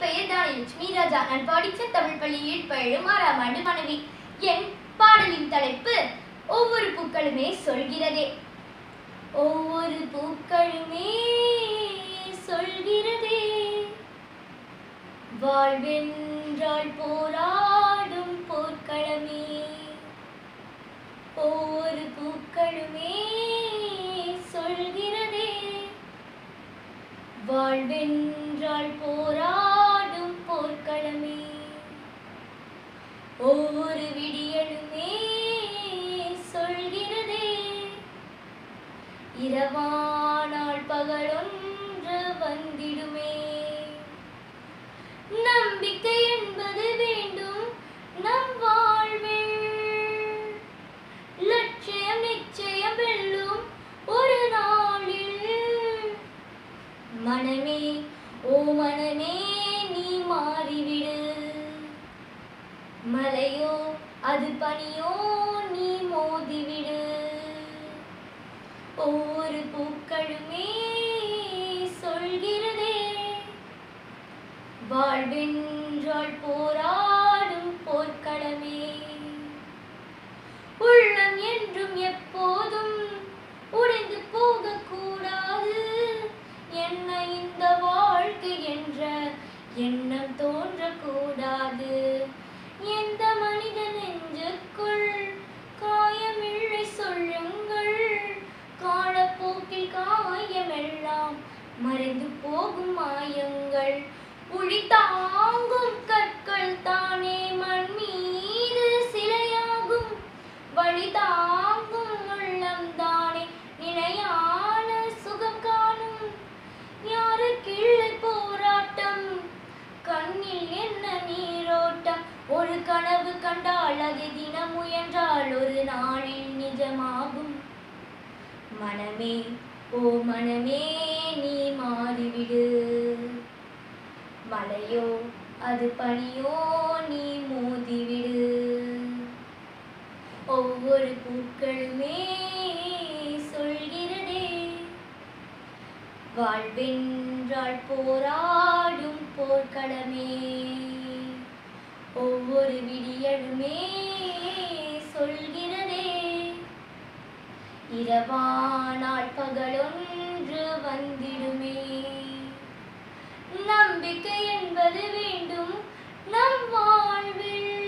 பெயர் தானலட்சுமி ராஜா நான் படித்த தமிழ் பள்ளியில் பயிலும் ஆறாம் ஆண்டு மாணவி என் பாடலின் தலைப்பு ஒவ்வொரு பூக்களுமே சொல்கிறதே ஒவ்வொரு பூக்களுமே சொல்கிறதே வாழ்வென்றால் போராடும் போர்க்களமே ஒவ்வொரு பூக்களுமே சொல்கிறதே வாழ்வென்றால் போராடும் போர்க்களமே ஒவ்வொரு விடியலுமே சொல்கிறதே இரவானால் பகலொன்று வந்திடுமே நம்பிக்கை என்பது வேண்டும் நம் வாழ்வில் லட்சியம் நிச்சயம் வெல்லும் ஒரு நாளில் மனமே ஓ மனமே நீ மாறிவிடு மலையோ அது பனியோ நீ மோதிவிடு ஒவ்வொரு பூக்களுமே சொல்கிறதே வாழ்வென்றால் போராடும் போர்க்களமே உள்ளம் என்றும் எப்போதும் உடைந்து போகக்கூடாது என்ன இந்த வாழ்க்கை என்ற எண்ணம் தோன்றக்கூடாது எந்த மனித நெஞ்சுக்குள் காயமில்லை சொல்லுங்கள் காலப்போக்கில் காயமெல்லாம் மறைந்து போகும் மாயங்கள் உளி தாங்கும் கற்கள் தானே மண் மீது சிலையாகும் வழி தாங்கும் உள்ளம் தானே நிலையான சுகம் காணும் யாருக்கில்லை போராட்டம் கண்ணில் என்ன நீரோட்டம் ஒரு கனவு கண்டால் அது தினம் முயன்றால் ஒரு நாளில் நிஜமாகும் மனமே ஓ மனமே நீ மாறிவிடு மலையோ அது பனியோ நீ மோதிவிடு ஒவ்வொரு பூக்களுமே சொல்கிறதே வாழ்வென்றால் போராடும் போர்க்களமே ஒவ்வொரு விடியலுமே சொல்கிறதே இரவானால் பகலொன்று வந்திடுமே நம்பிக்கை என்பது வேண்டும் நம் வாழ்வில்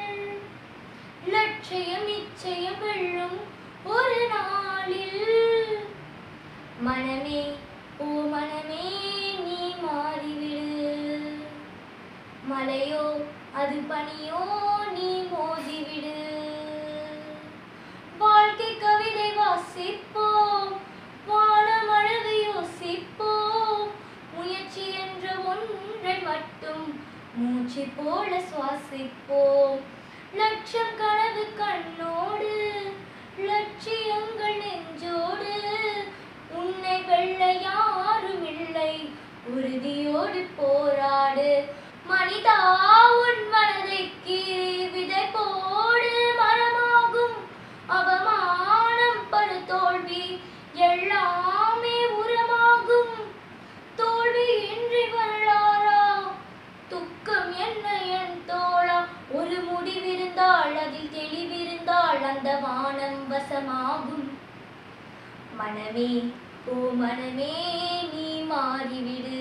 லட்சியம் நிச்சயம் வெல்லும் ஒரு நாளில் மனமே ஓ மனமே நீ மாறிவிடு மலையோ அது பனியோ நீ மோதிவிடு வாழ்க்கை கவிதை வாசிப்போம் வானமழகு யோசிப்போம் முயற்சி என்ற ஒன்றை மட்டும் மூச்சு போல சுவாசிப்போம் லட்சம் கனவு கண்ணோடு லட்சியங்கள் நெஞ்சோடு உன்னை வெல்ல யாரும் இல்லை உறுதியோடு போராடு மனிதா உன் மனதை கீறி விதை போடு மரமாகும் அவமானம் படு தோல்வி எல்லாமே உரமாகும் தோல்வி இன்றி வரலாறா துக்கம் என்ன என் தோழா ஒரு முடிவிருந்தால் அதில் தெளிவிருந்தால் அந்த வானம் வசமாகும் மனமே ஓ மனமே நீ மாறிவிடு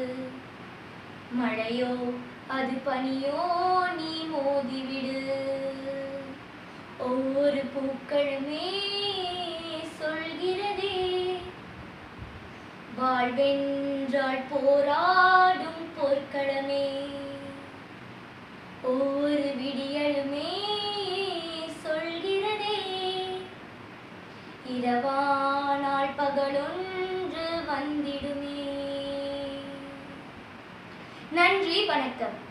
மழையோ அது பனியோ நீ மோதிவிடு ஒவ்வொரு பூக்களுமே சொல்கிறதே வாழ்வென்றால் போராடும் போர்க்களமே ஒவ்வொரு விடியலுமே சொல்கிறதே இரவானால் பகலொன்று வந்திடுமே நன்றி வணக்கம்